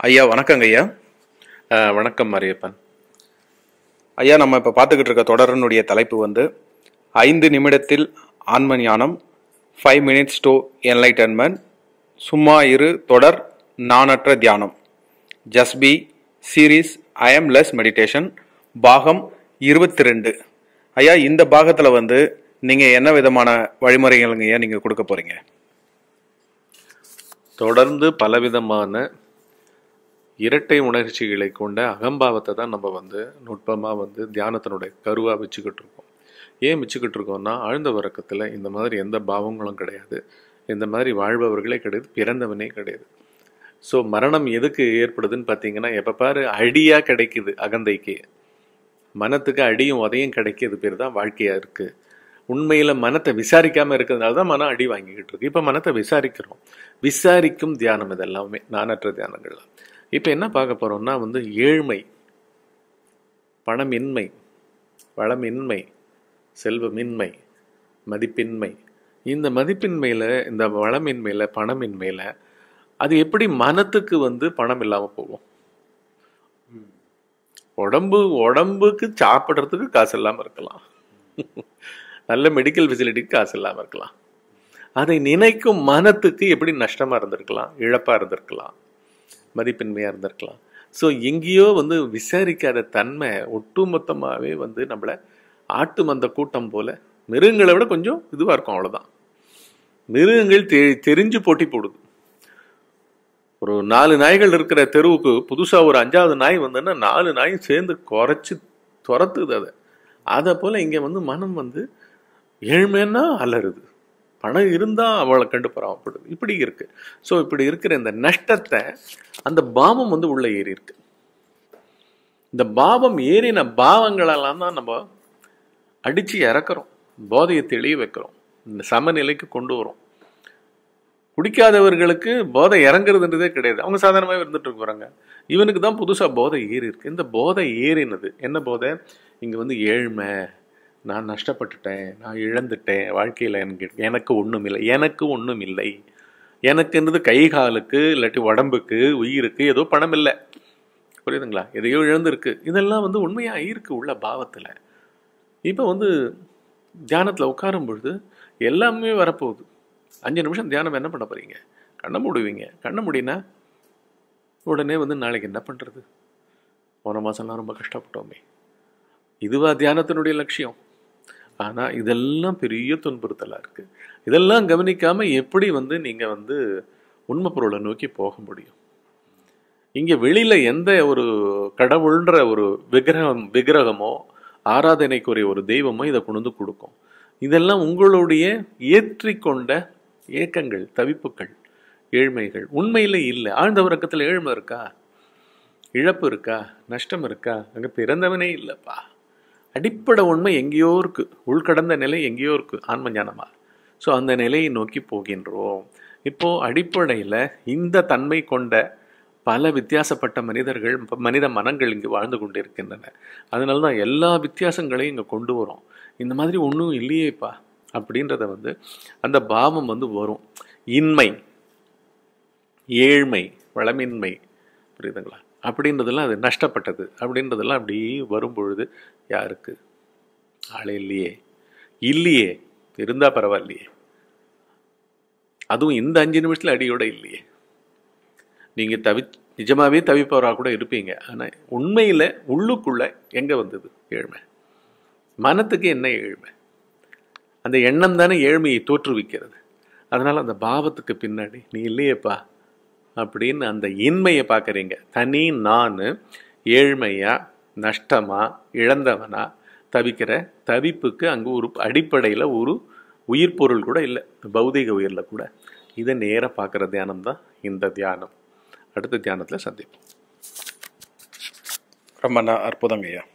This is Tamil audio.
ஐயா வணக்கங்க ஐயா அஹ், வணக்கம் மாரியப்பன் ஐயா நம்ம இப்போ பார்த்துக்கிட்டு இருக்க தொடரினுடைய தலைப்பு வந்து ஐந்து நிமிடத்தில் ஆன்ம ஞானம் ஃபைவ் மினிட்ஸ் டு என்லைட்டன்மெண்ட் சும்மா இரு தொடர் நாணற்ற தியானம் just B series I am less meditation பாகம் இருபத்தி ரெண்டு ஐயா இந்த பாகத்தில் வந்து நீங்கள் என்ன விதமான வழிமுறைகளுங்க ஐயா நீங்கள் கொடுக்க போகிறீங்க தொடர்ந்து பலவிதமான இரட்டை உணர்ச்சிகளை கொண்ட அகம்பாவத்தை தான் நம்ம வந்து நுட்பமாக வந்து தியானத்தினுடைய கருவாக வச்சுக்கிட்டு இருக்கோம் ஏன் வச்சுக்கிட்டு இருக்கோம்னா ஆழ்ந்த உறக்கத்தில் இந்த மாதிரி எந்த பாவங்களும் கிடையாது இந்த மாதிரி வாழ்பவர்களே கிடையாது பிறந்தவனே கிடையாது ஸோ மரணம் எதுக்கு ஏற்படுதுன்னு பார்த்தீங்கன்னா எப்போ பாரு அடியாக கிடைக்குது அகந்தைக்கு மனத்துக்கு அடியும் உதையும் கிடைக்கிறது பேர் தான் வாழ்க்கையாக இருக்குது உண்மையில் மனத்தை விசாரிக்காமல் இருக்கிறதுனால தான் மனம் அடி வாங்கிக்கிட்டு இருக்கு இப்போ மனத்தை விசாரிக்கிறோம் விசாரிக்கும் தியானம் இதெல்லாமே நானற்ற தியானங்கள்லாம் இப்போ என்ன பார்க்க போகிறோம்னா வந்து ஏழ்மை பணமின்மை வளமின்மை செல்வமின்மை மதிப்பின்மை இந்த மதிப்பின்மையில் இந்த வளமின்மையில் பணமின்மையில் அது எப்படி மனத்துக்கு வந்து பணம் இல்லாமல் போகும் உடம்பு உடம்புக்கு சாப்பிட்றதுக்கு காசு இல்லாமல் இருக்கலாம் நல்ல மெடிக்கல் ஃபெசிலிட்டிக்கு காசு இல்லாமல் இருக்கலாம் அதை நினைக்கும் மனத்துக்கு எப்படி நஷ்டமாக இருந்திருக்கலாம் இழப்பாக இருந்திருக்கலாம் மதிப்பின்மையாக இருந்திருக்கலாம் ஸோ எங்கேயோ வந்து விசாரிக்காத தன்மை ஒட்டுமொத்தமாகவே வந்து நம்மளை ஆட்டு மந்த கூட்டம் போல மிருகங்களை விட கொஞ்சம் இதுவாக இருக்கும் அவ்வளோதான் மிருகங்கள் தெ தெரிஞ்சு போட்டி போடுது ஒரு நாலு நாய்கள் இருக்கிற தெருவுக்கு புதுசாக ஒரு அஞ்சாவது நாய் வந்ததுன்னா நாலு நாயும் சேர்ந்து குறைச்சி துரத்துது அதை அதை போல் இங்கே வந்து மனம் வந்து ஏழ்மைன்னா அலறுது பணம் இருந்தால் அவளை கண்டு பராமப்படுது இப்படி இருக்கு ஸோ இப்படி இருக்கிற இந்த நஷ்டத்தை அந்த பாவம் வந்து உள்ள ஏறி இருக்கு இந்த பாவம் ஏறின பாவங்களெல்லாம் தான் நம்ம அடித்து இறக்குறோம் போதையை தெளிய வைக்கிறோம் இந்த சமநிலைக்கு கொண்டு வரோம் குடிக்காதவர்களுக்கு போதை இறங்குறதுன்றதே கிடையாது அவங்க சாதாரணமாக இருந்துட்டு இருக்கிறாங்க இவனுக்கு தான் புதுசாக போதை ஏறி இருக்கு இந்த போதை ஏறினது என்ன போதை இங்கே வந்து ஏழ்மை நான் நஷ்டப்பட்டுட்டேன் நான் இழந்துட்டேன் வாழ்க்கையில் எனக்கு எனக்கு ஒன்றும் இல்லை எனக்கு ஒன்றும் இல்லை எனக்குன்றது கை காலுக்கு இல்லாட்டி உடம்புக்கு உயிருக்கு ஏதோ பணம் இல்லை புரியுதுங்களா எதையோ இழந்திருக்கு இதெல்லாம் வந்து உண்மையாக இருக்கு உள்ள பாவத்தில் இப்போ வந்து தியானத்தில் உட்காரும் பொழுது எல்லாமே வரப்போகுது அஞ்சு நிமிஷம் தியானம் என்ன பண்ண போறீங்க கண்ணை மூடுவீங்க கண்ணை மூடினா உடனே வந்து நாளைக்கு என்ன பண்ணுறது போன மாதம்லாம் ரொம்ப கஷ்டப்பட்டோமே இதுவா தியானத்தினுடைய லட்சியம் ஆனால் இதெல்லாம் பெரிய துன்புறுத்தலாக இருக்குது இதெல்லாம் கவனிக்காமல் எப்படி வந்து நீங்கள் வந்து உண்மை பொருளை நோக்கி போக முடியும் இங்கே வெளியில் எந்த ஒரு கடவுள்ன்ற ஒரு விக்கிரகம் விக்கிரகமோ ஆராதனைக்குரிய ஒரு தெய்வமோ இதை கொண்டு வந்து கொடுக்கும் இதெல்லாம் உங்களுடைய ஏற்றிக்கொண்ட ஏக்கங்கள் தவிப்புகள் ஏழ்மைகள் உண்மையில் இல்லை ஆழ்ந்த உறக்கத்தில் ஏழ்மை இருக்கா இழப்பு இருக்கா நஷ்டம் இருக்கா அங்கே பிறந்தவனே இல்லைப்பா அடிப்படை உண்மை எங்கேயோ இருக்கு உள்கடந்த நிலை எங்கேயோ இருக்கு ஆன்ம ஞானமா ஸோ அந்த நிலையை நோக்கி போகின்றோம் இப்போ அடிப்படையில் இந்த தன்மை கொண்ட பல வித்தியாசப்பட்ட மனிதர்கள் மனித மனங்கள் இங்கு வாழ்ந்து கொண்டிருக்கின்றன அதனால தான் எல்லா வித்தியாசங்களையும் இங்கே கொண்டு வரோம் இந்த மாதிரி ஒன்றும் இல்லையேப்பா அப்படின்றத வந்து அந்த பாவம் வந்து வரும் இன்மை ஏழ்மை வளமின்மை புரியுதுங்களா அப்படின்றதெல்லாம் அது நஷ்டப்பட்டது அப்படின்றதெல்லாம் அப்படி வரும்பொழுது யாருக்கு ஆளே இல்லையே இல்லையே இருந்தா பரவாயில்லையே அதுவும் இந்த அஞ்சு நிமிஷத்துல அடியோட இல்லையே நீங்க தவி நிஜமாவே தவிப்பவராக கூட இருப்பீங்க ஆனா உண்மையில உள்ளுக்குள்ள எங்க வந்தது ஏழ்மை மனத்துக்கு என்ன ஏழ்மை அந்த எண்ணம் தானே ஏழ்மையை தோற்றுவிக்கிறது அதனால அந்த பாவத்துக்கு பின்னாடி நீ இல்லையேப்பா அப்படின்னு அந்த இன்மையை பார்க்குறீங்க தனி நான் ஏழ்மையா நஷ்டமா இழந்தவனா தவிக்கிற தவிப்புக்கு அங்கே ஒரு அடிப்படையில் ஒரு உயிர் பொருள் கூட இல்லை பௌதிக உயிரில் கூட இதை நேராக பார்க்குற தியானம் தான் இந்த தியானம் அடுத்த தியானத்தில் சந்திப்போம் ரொம்ப ந- அற்புதங்க ஐயா